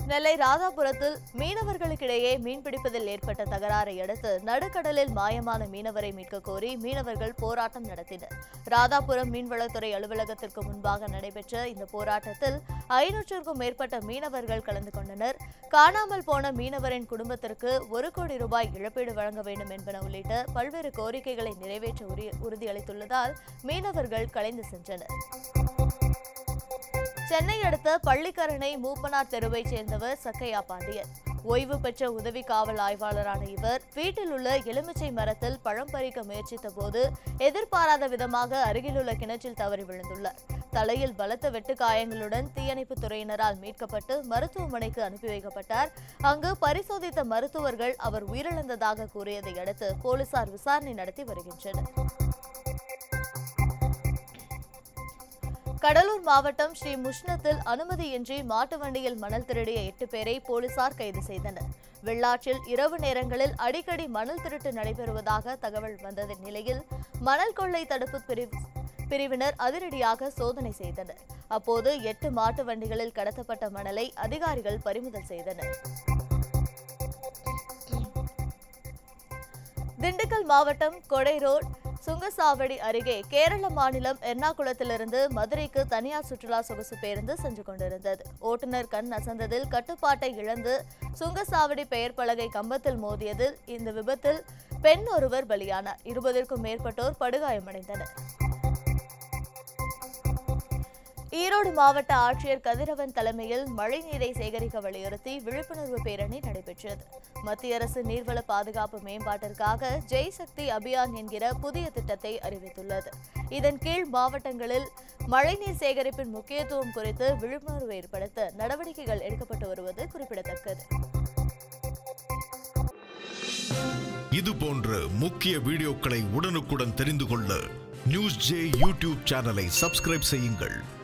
நெல்லை ராதாபுரத்தில் மீனவர்களுக்கிடையே மீன்பிடிப்பதில் ஏற்பட்ட தகராறை அடுத்து நடுக்கடலில் மாயமான மீனவரை மீட்க கோரி மீனவர்கள் போராட்டம் நடத்தினர் ராதாபுரம் மீன்வளத்துறை அலுவலகத்திற்கு முன்பாக நடைபெற்ற இந்த போராட்டத்தில் ஐநூற்றுக்கும் மேற்பட்ட மீனவர்கள் கலந்து கொண்டனர் காணாமல் போன மீனவரின் குடும்பத்திற்கு ஒரு கோடி ரூபாய் இழப்பீடு வழங்க வேண்டும் என்பன உள்ளிட்ட பல்வேறு கோரிக்கைகளை நிறைவேற்ற உரி- உறுதியளித்துள்ளதால் மீனவர்கள் கலைந்து சென்றனர் சென்னை அடுத்த பள்ளிக்கரணை மூப்பனார் தெருவைச் சேர்ந்தவர் சக்கையா பாண்டியன் ஓய்வு பெற்ற உதவி காவல் ஆய்வாளரான இவர் வீட்டில் உள்ள எலுமிச்சை மரத்தில் பழம் பறிக்க முயற்சித்த போது எதிர்பாராத விதமாக அருகிலுள்ள கிணற்றில் தவறி விழுந்துள்ளார் தலையில் பலத்த வெட்டு காயங்களுடன் தீயணைப்புத் துறையினரால் மீட்கப்பட்டு மருத்துவமனைக்கு அனுப்பி வைக்கப்பட்டார் அங்கு பரிசோதித்த மருத்துவர்கள் அவர் உயிரிழந்ததாக கூறியதை அடுத்து போலீசார் விசாரணை நடத்தி வருகின்றனர் கடலூர் மாவட்டம் ஸ்ரீ முஷ்ணத்தில் அனுமதியின்றி மாட்டு வண்டியில் மணல் திருடிய எட்டு பேரை போலீசார் கைது செய்தனர் வெள்ளாற்றில் இரவு நேரங்களில் அடிக்கடி மணல் திருட்டு நடைபெறுவதாக தகவல் வந்தத நிலையில் மணல் கொள்ளை தடுப்பு பிரிவு பிரிவினர் அதிரடியாக சோதனை செய்தனர் அப்போது எட்டு மாட்டு வண்டிகளில் கடத்தப்பட்ட மணலை அதிகாரிகள் பறிமுதல் செய்தனர் திண்டுக்கல் மாவட்டம் கொடை ரோட் சுங்கசாவடி அருகே கேரள மாநிலம் எர்ணாகுளத்திலிருந்து மதுரைக்கு தனியார் சுற்றுலா சொகுசு பேருந்து சென்று கொண்டிருந்தது ஓட்டுநர் கண் அசந்ததில் கட்டுப்பாட்டை இழந்து சுங்கசாவடி பெயர் பலகை கம்பத்தில் மோதியதில் இந்த விபத்தில் பெண் ஒருவர் பலியானார் இருபதிற்கும் மேற்பட்டோர் படுகாயமடைந்தனர் ஈரோடு மாவட்ட ஆட்சியர் கதிரவன் தலைமையில் மழைநீரை சேகரிக்க வலியுறுத்தி விழிப்புணர்வு பேரணி நடைபெற்றது மத்திய அரசு நீர்வள பாதுகாப்பு மேம்பாட்டிற்காக ஜெய் சக்தி அபியான் என்கிற புதிய திட்டத்தை அறிவித்துள்ளது இதன் கீழ் மாவட்டங்களில் மழைநீர் சேகரிப்பின் முக்கியத்துவம் குறித்து விழிப்புணர்வு ஏற்படுத்த நடவடிக்கைகள் எடுக்கப்பட்டு வருவது குறிப்பிடத்தக்கது இது போன்ற முக்கிய வீடியோக்களை உடனுக்குடன் தெரிந்து கொள்ள நியூஸ் ஜே யூடியூப் சேனலை சப்ஸ்கிரைப் செய்யுங்கள்